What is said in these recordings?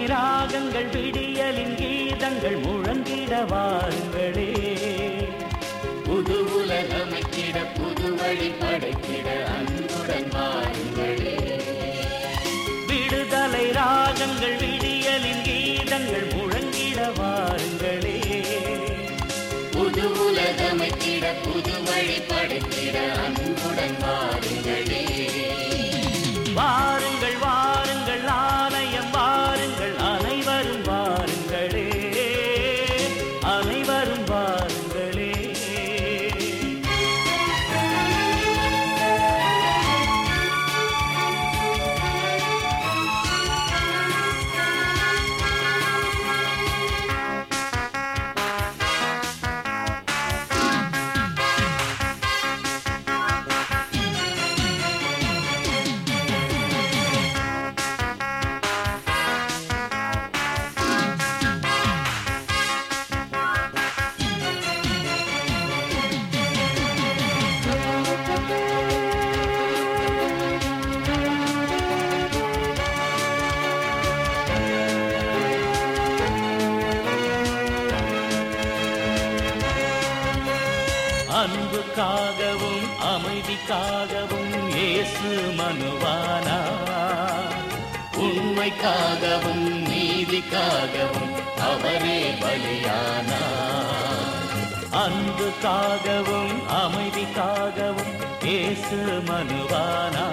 ராகங்கள் விடியலின் கீதங்கள் முழங்கிட வாருங்களே புது உலகமைக்கிட புது வழி படைக்கிட அன்புடன் வாருங்களே விடுதலை ராகங்கள் விடியலின் கீதங்கள் முழங்கிட வாருங்களே புது உலகமைக்கிட புது வழி படைக்கிட அன்புடன் வாருங்களே வாருங்கள் வாருங்கள் ஆலயம் வாருங்கள் அனைவரும் வாருங்களே அனைவரும் வாருங்களே அன்புக்காகவும் அமைதிக்காகவும் இயேசு மனுவானா உண்மைக்காகவும் நீதிக்காகவும் அவரே பலியானா அன்புக்காகவும் அமைதிக்காகவும் இயேசு மனுவானா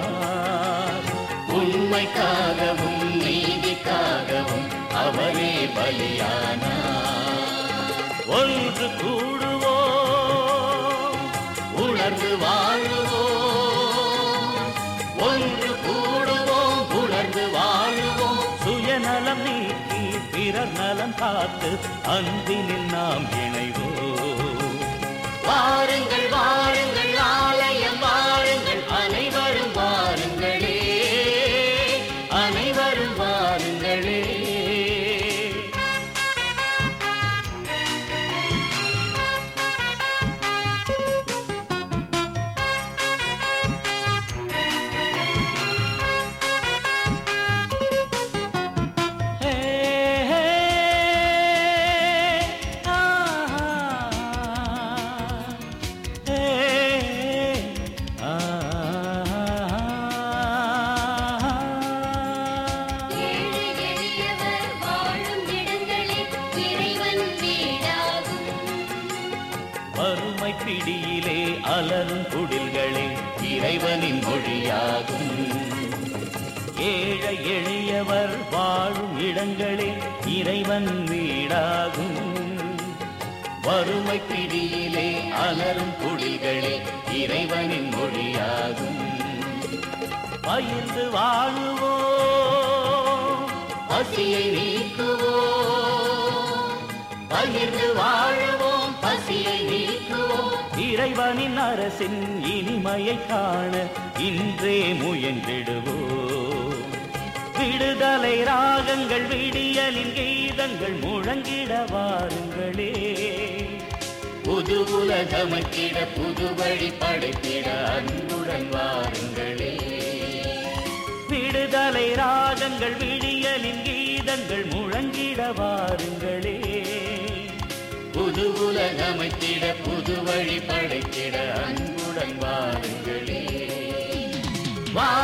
உண்மைக்காகவும் நீதிக்காகவும் அவரே பலியானா ஒன்று கூடுவோம் உணர்ந்து வாழுவோம் ஒன்று கூடுவோம் உணர்ந்து வாழுவோம் சுயநலம் நீக்கி பிறர் நலம் காத்து அன்பினில் நாம் இணைவோம் வாருங்கள் வாருங்கள் ஆலயம் வாருங்கள் அனைவரும் வாருங்களே அனைவரும் வாருங்களே ஹே, ஹே, ஆஹா, ஹே, ஆஹா. ஏழை எளியவர் வாழும் இடங்களே இறைவன் வீடாகும் வறுமை பிடியிலே அலரும் குடில்களே இறைவனின் மொழியாகும் ஏழை எளியவர் வாழும் இடங்களே இறைவன் வீடாகும் வறுமை பிடியிலே அலரும் குடில்களே இறைவனின் மொழியாகும் பயிர்ந்து வாழுவோம் பசியை நீக்குவோம் பகிர்ந்து வாழுவோம் பசியை நீக்குவோம் இறைவனின் அரசின் இனிமையை காண இன்றே முயன்றிடுவோம் விடுதலை ராகங்கள் விடியலின் கீதங்கள் முழங்கிட வாருங்களே புது உலகமைக்கிட புது வழி படைத்திட அன்புடன் வாருங்களே விடுதலை ராகங்கள் விடியலின் கீதங்கள் முழங்கிட வாருங்களே புது உலகமைத்திட புது வழி படைத்திட அன்புடன் வாருங்களே வா